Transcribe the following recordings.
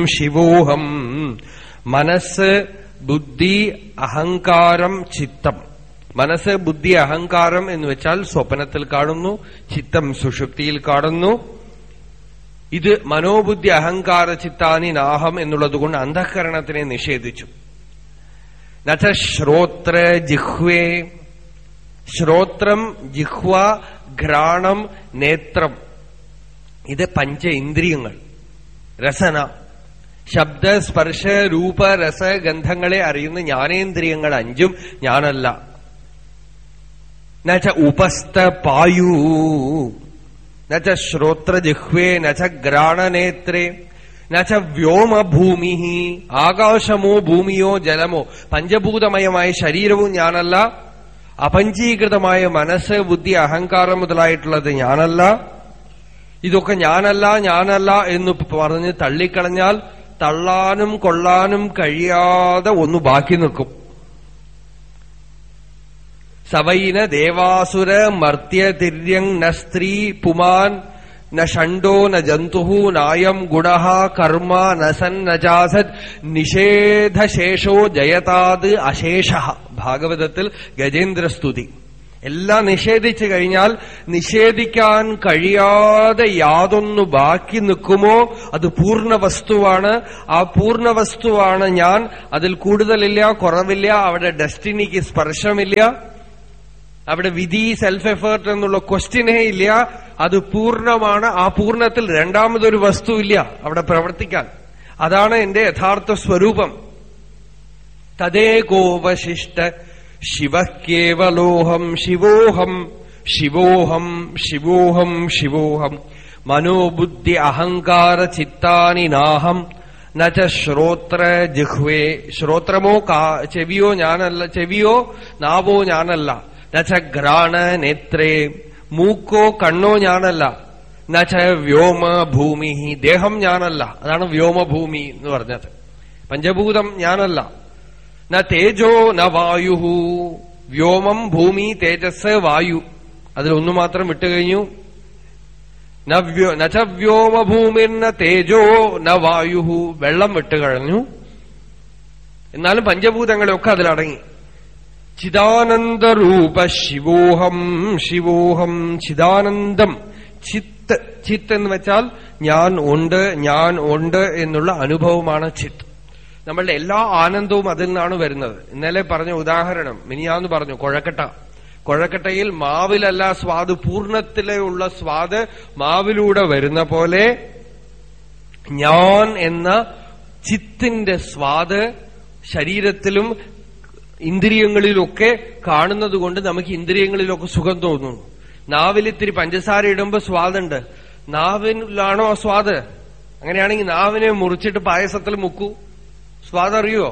ശിവോഹം മനസ്സ് ബുദ്ധി അഹങ്കാരം ചിത്തം മനസ്സ് ബുദ്ധി അഹങ്കാരം എന്ന് വെച്ചാൽ സ്വപ്നത്തിൽ കാണുന്നു ചിത്തം സുഷുപ്തിയിൽ കാണുന്നു ഇത് മനോബുദ്ധി അഹങ്കാര ചിത്താനി നാഹം എന്നുള്ളതുകൊണ്ട് അന്ധഃകരണത്തിനെ നിഷേധിച്ചു നച്ച ശ്രോത്ര ജിഹ്വേ ശ്രോത്രം ജിഹ്വ ഘ്രാണം നേത്രം ഇത് പഞ്ച ഇന്ദ്രിയങ്ങൾ രസന ശബ്ദ സ്പർശ രൂപ രസ ഗന്ധങ്ങളെ അറിയുന്ന ജ്ഞാനേന്ദ്രിയങ്ങൾ അഞ്ചും ഞാനല്ല നച്ച ഉപസ്ഥ പായൂ നച്ച ശ്രോത്രജിഹ്വേ നച്ച ഘ്രാണനേത്രേ നച്ച വ്യോമഭൂമി ആകാശമോ ഭൂമിയോ ജലമോ പഞ്ചഭൂതമയമായ ശരീരവും ഞാനല്ല അപഞ്ചീകൃതമായ മനസ്സ് ബുദ്ധി അഹങ്കാരം മുതലായിട്ടുള്ളത് ഞാനല്ല ഇതൊക്കെ ഞാനല്ല ഞാനല്ല എന്ന് പറഞ്ഞ് തള്ളിക്കളഞ്ഞാൽ തള്ളാനും കൊള്ളാനും കഴിയാതെ ഒന്ന് ബാക്കി നിൽക്കും സവൈന ദേവാസുര മർത്യ തിര്യങ് ന സ്ത്രീ പുമാൻ ന ഷണ്ടോ ന ജന്തു നായം ഗുണ കർമ്മ ന സൻ ന ചാസത് നിഷേധശേഷോ ജയതാത് അശേഷ ഭാഗവതത്തിൽ ഗജേന്ദ്രസ്തുതി എല്ലാം നിഷേധിച്ചു കഴിഞ്ഞാൽ നിഷേധിക്കാൻ കഴിയാതെ യാതൊന്നു ബാക്കി നിൽക്കുമോ അത് പൂർണ്ണ വസ്തുവാണ് ആ പൂർണ്ണ വസ്തുവാണ് ഞാൻ അതിൽ കൂടുതലില്ല കുറവില്ല അവിടെ ഡെസ്റ്റിനിക്ക് സ്പർശമില്ല അവിടെ വിധി സെൽഫ് എഫേർട്ട് എന്നുള്ള ക്വസ്റ്റ്യനേ ഇല്ല അത് പൂർണ്ണമാണ് ആ പൂർണ്ണത്തിൽ രണ്ടാമതൊരു വസ്തു ഇല്ല അവിടെ പ്രവർത്തിക്കാൻ അതാണ് എന്റെ യഥാർത്ഥ സ്വരൂപം തദേകോവശിഷ്ട ശിവ കേവലോഹം ശിവോഹം ശിവോഹം ശിവോഹം ശിവോഹം മനോബുദ്ധി അഹങ്കാര ചിത്താനി നാഹം നച്ച ശ്രോത്ര ജിഹ്വേ ശ്രോത്രമോ ചെവിയോ ഞാനല്ല ചെവിയോ നാവോ ഞാനല്ല നച്ച ഘ്രാണ നേത്രേ മൂക്കോ കണ്ണോ ഞാനല്ല നച്ച വ്യോമ ഭൂമി ദേഹം ഞാനല്ല അതാണ് വ്യോമഭൂമി എന്ന് പറഞ്ഞത് പഞ്ചഭൂതം ഞാനല്ല ന തേജോ ന വായു വ്യോമം ഭൂമി തേജസ് വായു അതിലൊന്നു മാത്രം വിട്ടുകഴിഞ്ഞു നച്ച വ്യോമഭൂമിർന്ന തേജോ ന വായു വെള്ളം വിട്ടുകഴിഞ്ഞു എന്നാലും പഞ്ചഭൂതങ്ങളൊക്കെ അതിലടങ്ങി ചിദാനന്ദരൂപ ശിവോഹം ശിവോഹം ചിദാനന്ദം ചിത്ത് ചിത്ത് എന്ന് വെച്ചാൽ ഞാൻ ഉണ്ട് ഞാൻ ഉണ്ട് എന്നുള്ള അനുഭവമാണ് ചിത്ത് നമ്മളുടെ എല്ലാ ആനന്ദവും അതിൽ നിന്നാണ് വരുന്നത് ഇന്നലെ പറഞ്ഞ ഉദാഹരണം മിനിയാന്ന് പറഞ്ഞു കൊഴക്കട്ട കൊഴക്കട്ടയിൽ മാവിലല്ല സ്വാദ് പൂർണ്ണത്തിലുള്ള സ്വാദ് മാവിലൂടെ വരുന്ന പോലെ ഞാൻ എന്ന ചിത്തിന്റെ സ്വാദ് ശരീരത്തിലും ഇന്ദ്രിയങ്ങളിലൊക്കെ കാണുന്നത് കൊണ്ട് നമുക്ക് ഇന്ദ്രിയങ്ങളിലൊക്കെ സുഖം തോന്നുന്നു നാവിൽ ഇത്തിരി പഞ്ചസാര ഇടുമ്പോ സ്വാദുണ്ട് നാവിലാണോ ആ സ്വാദ് അങ്ങനെയാണെങ്കിൽ നാവിനെ മുറിച്ചിട്ട് പായസത്തിൽ മുക്കൂ സ്വാദ് അറിയോ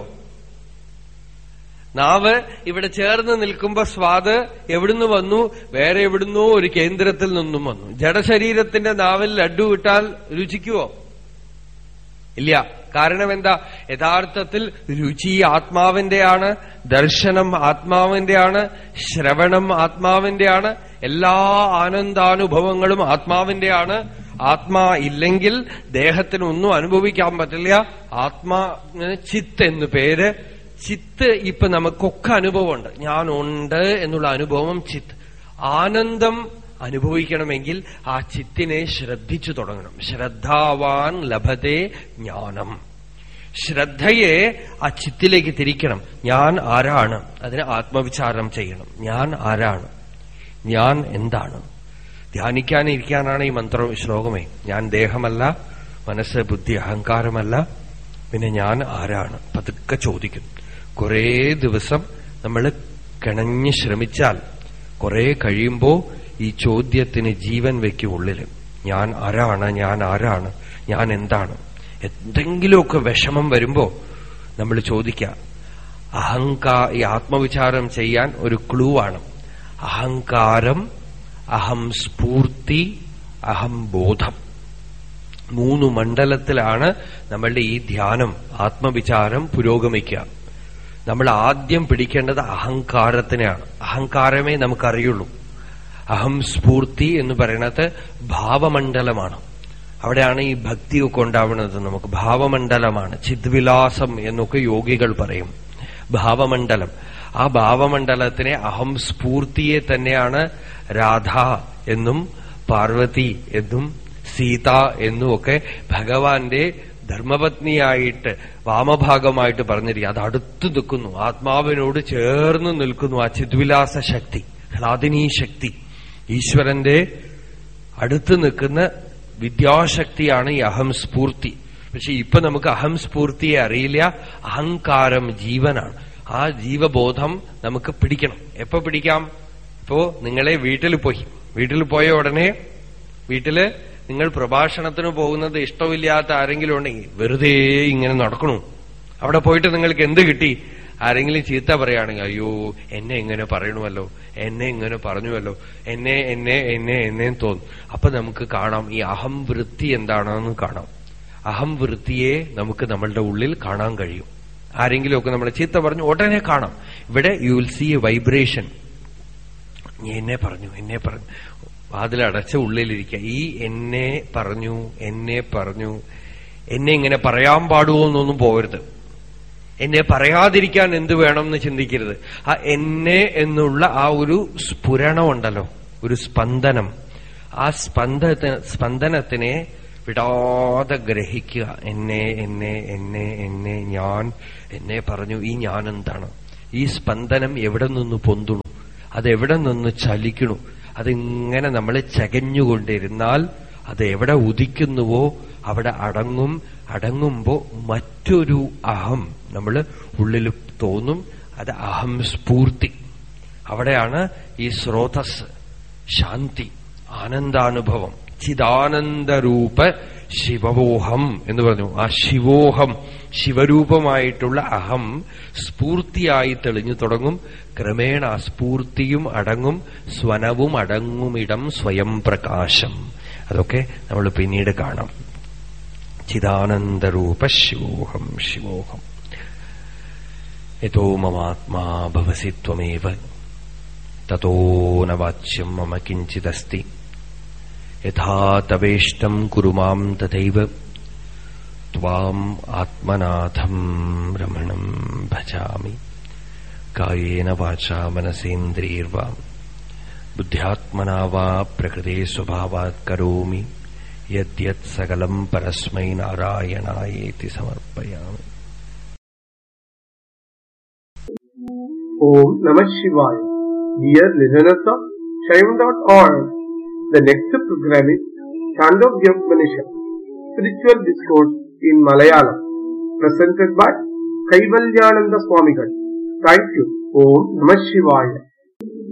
നാവ് ഇവിടെ ചേർന്ന് നിൽക്കുമ്പോ സ്വാദ് എവിടുന്ന് വന്നു വേറെ എവിടുന്നോ ഒരു കേന്ദ്രത്തിൽ നിന്നും വന്നു ജഡശരീരത്തിന്റെ നാവിൽ ലഡു ഇട്ടാൽ രുചിക്കുവോ ഇല്ല കാരണം എന്താ യഥാർത്ഥത്തിൽ രുചി ആത്മാവിന്റെയാണ് ദർശനം ആത്മാവിന്റെയാണ് ശ്രവണം ആത്മാവിന്റെയാണ് എല്ലാ ആനന്ദാനുഭവങ്ങളും ആത്മാവിന്റെയാണ് ആത്മാ ഇല്ലെങ്കിൽ ദേഹത്തിന് ഒന്നും അനുഭവിക്കാൻ പറ്റില്ല ആത്മാ ചിത്ത് എന്ന് പേര് ചിത്ത് ഇപ്പൊ നമുക്കൊക്കെ അനുഭവമുണ്ട് ഞാനുണ്ട് എന്നുള്ള അനുഭവം ചിത്ത് ആനന്ദം അനുഭവിക്കണമെങ്കിൽ ആ ചിത്തിനെ ശ്രദ്ധിച്ചു തുടങ്ങണം ശ്രദ്ധാവാൻ ലഭത്തെ ജ്ഞാനം ശ്രദ്ധയെ ആ ചിത്തിലേക്ക് തിരിക്കണം ഞാൻ ആരാണ് അതിന് ആത്മവിചാരം ചെയ്യണം ഞാൻ ആരാണ് ഞാൻ എന്താണ് ധ്യാനിക്കാനിരിക്കാനാണ് ഈ മന്ത്ര ശ്ലോകമേ ഞാൻ ദേഹമല്ല മനസ്സ് ബുദ്ധി അഹങ്കാരമല്ല പിന്നെ ഞാൻ ആരാണ് പതുക്കെ ചോദിക്കും കുറേ ദിവസം നമ്മൾ കിണഞ്ഞ് ശ്രമിച്ചാൽ കുറെ കഴിയുമ്പോ ഈ ചോദ്യത്തിന് ജീവൻ വെക്കും ഉള്ളിൽ ഞാൻ ആരാണ് ഞാൻ ആരാണ് ഞാൻ എന്താണ് എന്തെങ്കിലുമൊക്കെ വിഷമം വരുമ്പോ നമ്മൾ ചോദിക്കുക അഹങ്കാ ഈ ആത്മവിചാരം ചെയ്യാൻ ഒരു ക്ലൂ ആണ് അഹങ്കാരം അഹം സ്ഫൂർത്തി അഹം ബോധം മൂന്ന് മണ്ഡലത്തിലാണ് നമ്മളുടെ ഈ ധ്യാനം ആത്മവിചാരം പുരോഗമിക്കുക നമ്മൾ ആദ്യം പിടിക്കേണ്ടത് അഹങ്കാരത്തിനെയാണ് അഹങ്കാരമേ നമുക്കറിയുള്ളൂ അഹം സ്ഫൂർത്തി എന്ന് പറയുന്നത് ഭാവമണ്ഡലമാണ് അവിടെയാണ് ഈ ഭക്തിയൊക്കെ ഉണ്ടാവുന്നത് നമുക്ക് ഭാവമണ്ഡലമാണ് ചിദ്വിലാസം എന്നൊക്കെ യോഗികൾ പറയും ഭാവമണ്ഡലം ആ ഭാവമണ്ഡലത്തിനെ അഹം സ്ഫൂർത്തിയെ തന്നെയാണ് രാധ എന്നും പാർവതി എന്നും സീത എന്നും ഒക്കെ ഭഗവാന്റെ ധർമ്മപത്നിയായിട്ട് വാമഭാഗമായിട്ട് പറഞ്ഞിരിക്കുക അത് അടുത്തു നിൽക്കുന്നു ആത്മാവിനോട് ചേർന്ന് നിൽക്കുന്നു ആ ചിദ്വിലാസ ശക്തി ഹ്ലാദിനീ ശക്തി ഈശ്വരന്റെ അടുത്ത് നിൽക്കുന്ന വിദ്യാശക്തിയാണ് ഈ അഹം സ്ഫൂർത്തി പക്ഷെ ഇപ്പൊ നമുക്ക് അഹം സ്ഫൂർത്തിയെ അറിയില്ല അഹങ്കാരം ജീവനാണ് ആ ജീവബോധം നമുക്ക് പിടിക്കണം എപ്പോ പിടിക്കാം ഇപ്പോ നിങ്ങളെ വീട്ടിൽ പോയി വീട്ടിൽ പോയ ഉടനെ വീട്ടില് നിങ്ങൾ പ്രഭാഷണത്തിന് പോകുന്നത് ഇഷ്ടമില്ലാത്ത ആരെങ്കിലും ഉണ്ടെങ്കിൽ വെറുതെ ഇങ്ങനെ നടക്കണു അവിടെ പോയിട്ട് നിങ്ങൾക്ക് എന്ത് കിട്ടി ആരെങ്കിലും ചീത്ത പറയുകയാണെങ്കിൽ അയ്യോ എന്നെ ഇങ്ങനെ പറയണമല്ലോ എന്നെ ഇങ്ങനെ പറഞ്ഞുവല്ലോ എന്നെ എന്നെ എന്നെ എന്നെ തോന്നും അപ്പൊ നമുക്ക് കാണാം ഈ അഹം വൃത്തി എന്താണെന്ന് കാണാം അഹം വൃത്തിയെ നമുക്ക് നമ്മളുടെ ഉള്ളിൽ കാണാൻ കഴിയും ആരെങ്കിലുമൊക്കെ നമ്മളെ ചീത്ത പറഞ്ഞു ഉടനെ കാണാം ഇവിടെ you will see a vibration എന്നെ പറഞ്ഞു എന്നെ പറഞ്ഞു വാതിലടച്ച ഉള്ളിലിരിക്കുക ഈ എന്നെ പറഞ്ഞു എന്നെ പറഞ്ഞു എന്നെ ഇങ്ങനെ പറയാൻ പാടുമോ എന്നൊന്നും പോകരുത് എന്നെ പറയാതിരിക്കാൻ എന്ത് വേണം എന്ന് ചിന്തിക്കരുത് ആ എന്നെ എന്നുള്ള ആ ഒരു സ്ഫുരണമുണ്ടല്ലോ ഒരു സ്പന്ദനം ആ സ്പന്ദന സ്പന്ദനത്തിനെ വിടാതെ ഗ്രഹിക്കുക എന്നെ എന്നെ എന്നെ എന്നെ ഞാൻ എന്നെ പറഞ്ഞു ഈ ഞാൻ എന്താണ് ഈ സ്പന്ദനം എവിടെ നിന്ന് പൊന്തുണു അതെവിടെ നിന്ന് ചലിക്കണു അതിങ്ങനെ നമ്മൾ ചകഞ്ഞുകൊണ്ടിരുന്നാൽ അത് എവിടെ ഉദിക്കുന്നുവോ അവിടെ അടങ്ങും അടങ്ങുമ്പോ മറ്റൊരു അഹം നമ്മൾ ഉള്ളിൽ തോന്നും അത് അഹം സ്ഫൂർത്തി അവിടെയാണ് ഈ സ്രോതസ് ശാന്തി ആനന്ദാനുഭവം ചിദാനന്ദരൂപ ശിവവോഹം എന്ന് പറഞ്ഞു ആ ശിവോഹം ശിവരൂപമായിട്ടുള്ള അഹം സ്ഫൂർത്തിയായി തെളിഞ്ഞു തുടങ്ങും ക്രമേണ ആ സ്ഫൂർത്തിയും അടങ്ങും സ്വനവും അടങ്ങുമിടം സ്വയം പ്രകാശം അതൊക്കെ നമ്മൾ പിന്നീട് കാണാം ചിദാനന്ദരൂപ ശിവോഹം ശിവോഹം യഥോ മമാത്മാ ഭവസി ത്വമേവ തതോ ന വാച്യം മമ കിഞ്ചിദസ്തി യഥാ തവേഷ്ടം കുരു മാം തഥൈവ ത്വാം ആത്മനാഥം രമണം ഭജാമി കായേന വാചാ മനസേന്ദ്രിയർവാ ബുദ്ധ്യാത്മനാ വാ പ്രകൃതേ സ്വഭാവാത് കരോമി യദ്യത് സകലം പരസ്മൈ നാരായണായേതി സമർപ്പയാമി Om Namah Shivaya. Dear listeners of Shaivan.org, the next program is Chandogya Upanishad, Spiritual Discourse in Malayalam, presented by Kaivalyananda Swamigal. Thank you. Om Namah Shivaya.